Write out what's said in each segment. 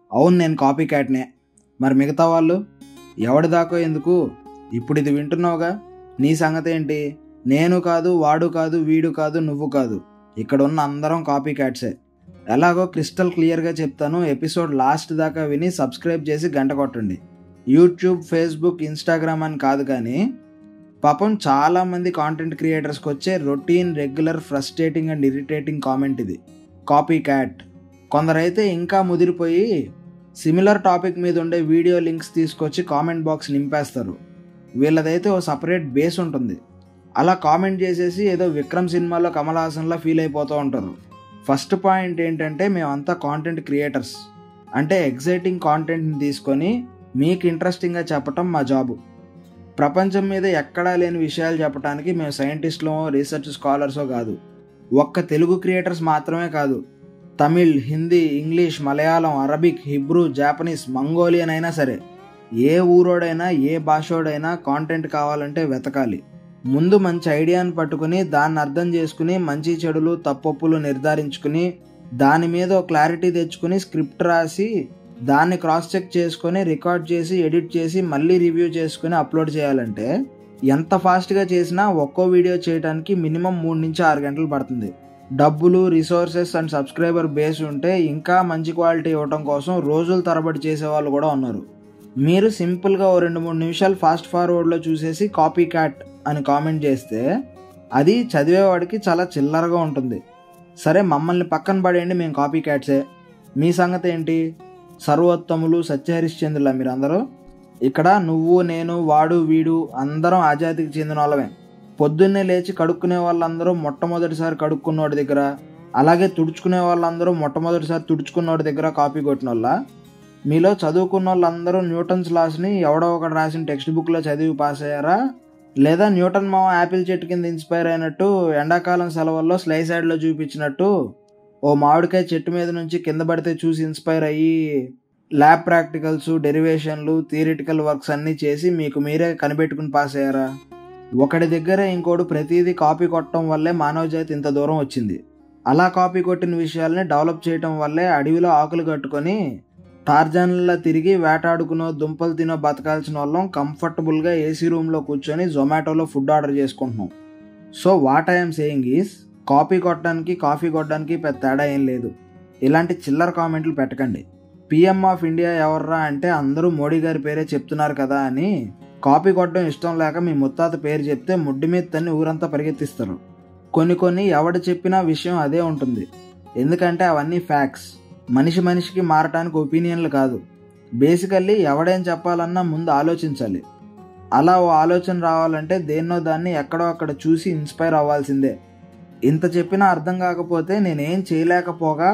అవును నేను కాపీ క్యాట్నే మరి మిగతా వాళ్ళు ఎవడి దాకో ఎందుకు ఇప్పుడు ఇది వింటున్నావుగా నీ సంగతి ఏంటి నేను కాదు వాడు కాదు వీడు కాదు నువ్వు కాదు ఇక్కడ ఉన్న అందరం కాపీ క్యాట్సే ఎలాగో క్రిస్టల్ క్లియర్గా చెప్తాను ఎపిసోడ్ లాస్ట్ దాకా విని సబ్స్క్రైబ్ చేసి గంట కొట్టండి యూట్యూబ్ ఫేస్బుక్ ఇన్స్టాగ్రామ్ అని కాదు కానీ పాపం చాలామంది కాంటెంట్ క్రియేటర్స్కి వచ్చే routine regular frustrating and irritating comment ఇది కాపీ క్యాట్ కొందరైతే ఇంకా ముదిరిపోయి సిమిలర్ టాపిక్ మీద ఉండే వీడియో లింక్స్ తీసుకొచ్చి కామెంట్ బాక్స్ నింపేస్తారు వీళ్ళదైతే ఓ సపరేట్ బేస్ ఉంటుంది అలా కామెంట్ చేసేసి ఏదో విక్రమ్ సినిమాలో కమల్ హాసన్లా ఫీల్ అయిపోతూ ఉంటారు ఫస్ట్ పాయింట్ ఏంటంటే మేమంతా కాంటెంట్ క్రియేటర్స్ అంటే ఎగ్జైటింగ్ కాంటెంట్ని తీసుకొని మీకు ఇంట్రెస్టింగ్గా చెప్పటం మా జాబు ప్రపంచం మీద ఎక్కడా లేని విషయాలు చెప్పడానికి మేము సైంటిస్టులమో రీసెర్చ్ స్కాలర్సో కాదు ఒక్క తెలుగు క్రియేటర్స్ మాత్రమే కాదు Tamil Hindi English Malayalam Arabic Hebrew Japanese Mongolian అయినా సరే ఏ ఊరోడైనా ఏ భాషోడైనా కాంటెంట్ కావాలంటే వెతకాలి ముందు మంచి ఐడియాని పట్టుకుని దాన్ని అర్థం చేసుకుని మంచి చెడులు తప్పొప్పులు నిర్ధారించుకుని దాని మీద ఒక క్లారిటీ తెచ్చుకుని స్క్రిప్ట్ రాసి దాన్ని క్రాస్ చెక్ చేసుకొని రికార్డ్ చేసి ఎడిట్ చేసి మళ్ళీ రివ్యూ చేసుకుని అప్లోడ్ చేయాలంటే ఎంత ఫాస్ట్గా చేసినా ఒక్కో వీడియో చేయడానికి మినిమం మూడు నుంచి ఆరు గంటలు పడుతుంది డబ్బులు రిసోర్సెస్ అండ్ సబ్స్క్రైబర్ బేస్ ఉంటే ఇంకా మంచి క్వాలిటీ ఇవ్వడం కోసం రోజుల తరబడి చేసే వాళ్ళు కూడా ఉన్నారు మీరు సింపుల్గా ఓ రెండు మూడు నిమిషాలు ఫాస్ట్ ఫార్వర్డ్లో చూసేసి కాపీ క్యాట్ అని కామెంట్ చేస్తే అది చదివేవాడికి చాలా చిల్లరగా ఉంటుంది సరే మమ్మల్ని పక్కన పడేయండి మేము కాపీ క్యాట్సే మీ సంగతి ఏంటి సర్వోత్తములు సత్యహరిశ్చంద్రుల మీరందరూ ఇక్కడ నువ్వు నేను వాడు వీడు అందరం ఆజాతికి చెందిన వాళ్ళమే పొద్దున్నే లేచి కడుక్కునే వాళ్ళందరూ మొట్టమొదటిసారి కడుక్కున్నోడి దగ్గర అలాగే తుడుచుకునే వాళ్ళందరూ మొట్టమొదటిసారి తుడుచుకున్నోడి దగ్గర కాపీ కొట్టిన వాళ్ళ మీలో చదువుకున్న వాళ్ళందరూ న్యూటన్స్ లాస్ని ఎవడో ఒకటి రాసిన టెక్స్ట్ బుక్లో చదివి పాస్ అయ్యారా లేదా న్యూటన్ మామ యాపిల్ చెట్టు కింద ఇన్స్పైర్ అయినట్టు ఎండాకాలం సెలవుల్లో స్లైస్ యాడ్లో చూపించినట్టు ఓ మామిడికాయ చెట్టు మీద నుంచి కింద పడితే చూసి ఇన్స్పైర్ అయ్యి ల్యాబ్ ప్రాక్టికల్స్ డెరివేషన్లు థియరిటికల్ వర్క్స్ అన్నీ చేసి మీకు మీరే కనిపెట్టుకుని పాస్ అయ్యారా ఒకటి దగ్గర ఇంకోడు ప్రతిదీ కాపీ కొట్టడం వల్లే మానవ జాతి ఇంత దూరం వచ్చింది అలా కాపీ కొట్టిన విషయాల్ని డెవలప్ చేయటం వల్లే అడవిలో ఆకులు కట్టుకొని టార్జాన్లా తిరిగి వేటాడుకునో దుంపలు తినో బతకాల్సిన వాళ్ళం కంఫర్టబుల్గా ఏసీ రూమ్లో కూర్చొని జొమాటోలో ఫుడ్ ఆర్డర్ చేసుకుంటున్నాం so what I'm saying is copy కొట్టడానికి కాఫీ కొట్టడానికి పెద్ద తేడా ఏం లేదు ఇలాంటి చిల్లర కామెంట్లు పెట్టకండి పిఎం ఆఫ్ ఇండియా ఎవర్రా అంటే అందరూ మోడీ గారి పేరే చెప్తున్నారు కదా అని కాపీ కొట్టడం ఇష్టం లేక మీ ముత్తాత పేరు చెప్తే ముడ్డి మీద తన్ని ఊరంతా పరిగెత్తిస్తారు కొన్ని కొన్ని ఎవడు చెప్పినా విషయం అదే ఉంటుంది ఎందుకంటే అవన్నీ ఫ్యాక్ట్స్ మనిషి మనిషికి మారటానికి ఒపీనియన్లు కాదు బేసికల్లీ ఎవడేం చెప్పాలన్నా ముందు ఆలోచించాలి అలా ఓ ఆలోచన రావాలంటే దేన్నో దాన్ని ఎక్కడో అక్కడ చూసి ఇన్స్పైర్ అవ్వాల్సిందే ఇంత చెప్పినా అర్థం కాకపోతే నేనేం చేయలేకపోగా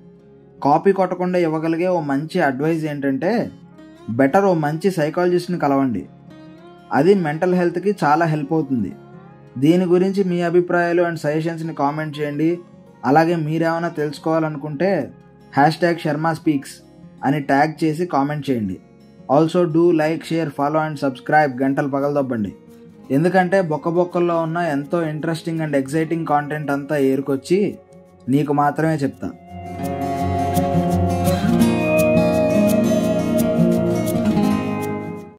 కాపీ కొట్టకుండా ఇవ్వగలిగే ఓ మంచి అడ్వైజ్ ఏంటంటే బెటర్ ఓ మంచి సైకాలజిస్ట్ని కలవండి అది మెంటల్ హెల్త్కి చాలా హెల్ప్ అవుతుంది దీని గురించి మీ అభిప్రాయాలు అండ్ సజెషన్స్ని కామెంట్ చేయండి అలాగే మీరేమైనా తెలుసుకోవాలనుకుంటే హ్యాష్ ట్యాగ్ శర్మ స్పీక్స్ అని ట్యాగ్ చేసి కామెంట్ చేయండి also do like share follow and subscribe గంటలు పగలదొబ్బండి ఎందుకంటే బొక్క బొక్కల్లో ఉన్న ఎంతో ఇంట్రెస్టింగ్ అండ్ ఎగ్జైటింగ్ కాంటెంట్ అంతా ఏరుకొచ్చి నీకు మాత్రమే చెప్తా